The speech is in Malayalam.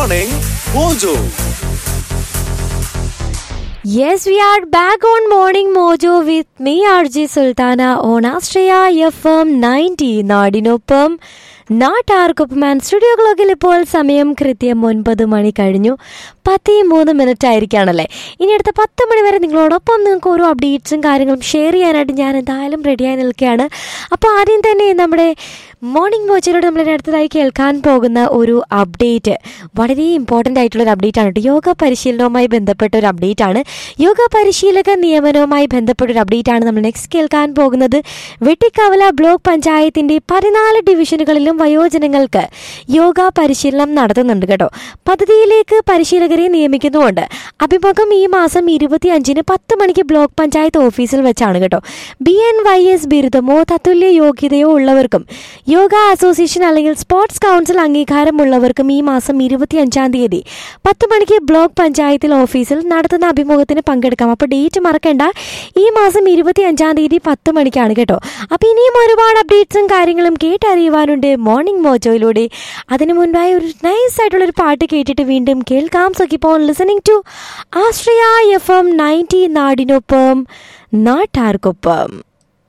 Morning Mojo. Yes, we are back on Morning Mojo with me, RJ Sultana, on Astraya FM 90 നാടിനൊപ്പം നാട്ടാർക്കൊപ്പം ആൻഡ് സ്റ്റുഡിയോ ക്ലോക്കിൽ ഇപ്പോൾ സമയം കൃത്യം ഒൻപത് മണി കഴിഞ്ഞു പത്തി മൂന്ന് മിനിറ്റ് ആയിരിക്കുകയാണല്ലേ ഇനി അടുത്ത പത്ത് മണി വരെ നിങ്ങളോടൊപ്പം നിങ്ങൾക്ക് ഓരോ അപ്ഡേറ്റ്സും കാര്യങ്ങളും ഷെയർ ചെയ്യാനായിട്ട് ഞാൻ എന്തായാലും റെഡിയായി നിൽക്കുകയാണ് അപ്പോൾ ആദ്യം തന്നെ നമ്മുടെ മോർണിംഗ് വാച്ചിലൂടെ നമ്മൾ അടുത്തതായി കേൾക്കാൻ പോകുന്ന ഒരു അപ്ഡേറ്റ് വളരെ ഇമ്പോർട്ടൻ്റ് ആയിട്ടുള്ള ഒരു അപ്ഡേറ്റ് ആണ് കേട്ടോ യോഗ പരിശീലനവുമായി ബന്ധപ്പെട്ട ഒരു അപ്ഡേറ്റ് ആണ് യോഗ പരിശീലക നിയമനവുമായി ബന്ധപ്പെട്ട ഒരു അപ്ഡേറ്റ് ആണ് നമ്മൾ നെക്സ്റ്റ് കേൾക്കാൻ പോകുന്നത് വെട്ടിക്കവല ബ്ലോക്ക് പഞ്ചായത്തിന്റെ പതിനാല് ഡിവിഷനുകളിലും വയോജനങ്ങൾക്ക് യോഗ പരിശീലനം നടത്തുന്നുണ്ട് കേട്ടോ പദ്ധതിയിലേക്ക് പരിശീലകരെ നിയമിക്കുന്നുമുണ്ട് അഭിമുഖം ഈ മാസം ഇരുപത്തി അഞ്ചിന് പത്ത് മണിക്ക് ബ്ലോക്ക് പഞ്ചായത്ത് ഓഫീസിൽ വെച്ചാണ് കേട്ടോ ബി എൻ വൈ എസ് ബിരുദമോ തത്തുല്യ യോഗ്യതയോ ഉള്ളവർക്കും യോഗ അസോസിയേഷൻ അല്ലെങ്കിൽ സ്പോർട്സ് കൗൺസിൽ അംഗീകാരമുള്ളവർക്കും ഈ മാസം ഇരുപത്തി അഞ്ചാം തീയതി പത്ത് മണിക്ക് ബ്ലോക്ക് പഞ്ചായത്തിൽ ഓഫീസിൽ നടത്തുന്ന അഭിമുഖത്തിന് പങ്കെടുക്കാം അപ്പോൾ ഡേറ്റ് മറക്കണ്ട ഈ മാസം ഇരുപത്തി അഞ്ചാം തീയതി പത്ത് മണിക്കാണ് കേട്ടോ അപ്പോൾ ഇനിയും ഒരുപാട് അപ്ഡേറ്റ്സും കാര്യങ്ങളും കേട്ടറിയുവാനുണ്ട് മോർണിംഗ് മോജോയിലൂടെ അതിനു മുൻപായി ഒരു നൈസ് ആയിട്ടുള്ള ഒരു പാട്ട് കേട്ടിട്ട് വീണ്ടും കേൾക്കാം so keep on listening to Ashraya F M ninety നാടിനൊപ്പം നാട്ടാർക്കൊപ്പം